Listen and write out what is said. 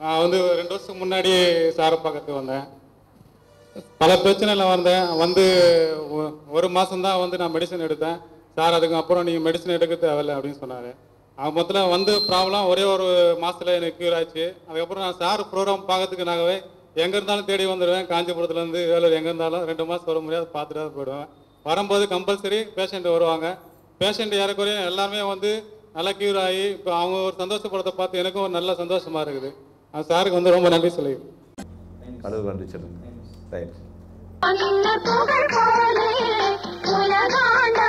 நான் வந்து ஒரு ரெண்டு வருஷத்துக்கு முன்னாடி சாரை பார்க்கறதுக்கு வந்தேன் பல பிரச்சனையில் வந்தேன் வந்து ஒ- ஒரு மாதம்தான் வந்து நான் மெடிசன் எடுத்தேன் சார் அதுக்கு அப்புறம் நீங்கள் மெடிசன் எடுக்க தேவையில்லை அப்படின்னு சொன்னார் அவன் மொத்தத்தில் வந்து ப்ராப்ளம் ஒரே ஒரு மாதத்தில் எனக்கு க்யூர் ஆச்சு அதுக்கப்புறம் நான் சார் ப்ரோக்ராம் பார்க்கறதுக்குனாகவே எங்கே இருந்தாலும் தேடி வந்துடுவேன் காஞ்சிபுரத்துலேருந்து வேலூர் எங்கே இருந்தாலும் ரெண்டு மாதம் ஒரு முறையாவது பார்த்துட்டு தான் போயிடுவேன் வரும்போது கம்பல்சரி பேஷண்ட் வருவாங்க பேஷண்ட் ஏறக்குறைய எல்லாருமே வந்து நல்லா க்யூர் ஆகி இப்போ அவங்க ஒரு சந்தோஷப்படுறத பார்த்து எனக்கும் ஒரு நல்ல சந்தோஷமாக இருக்குது அந்த சாருக்கு வந்து ரொம்ப நன்றி சொல்லி கடவுள் நன்றி சொல்லுங்க ரைட் அந்த புகழ் போலே உலகாண்ட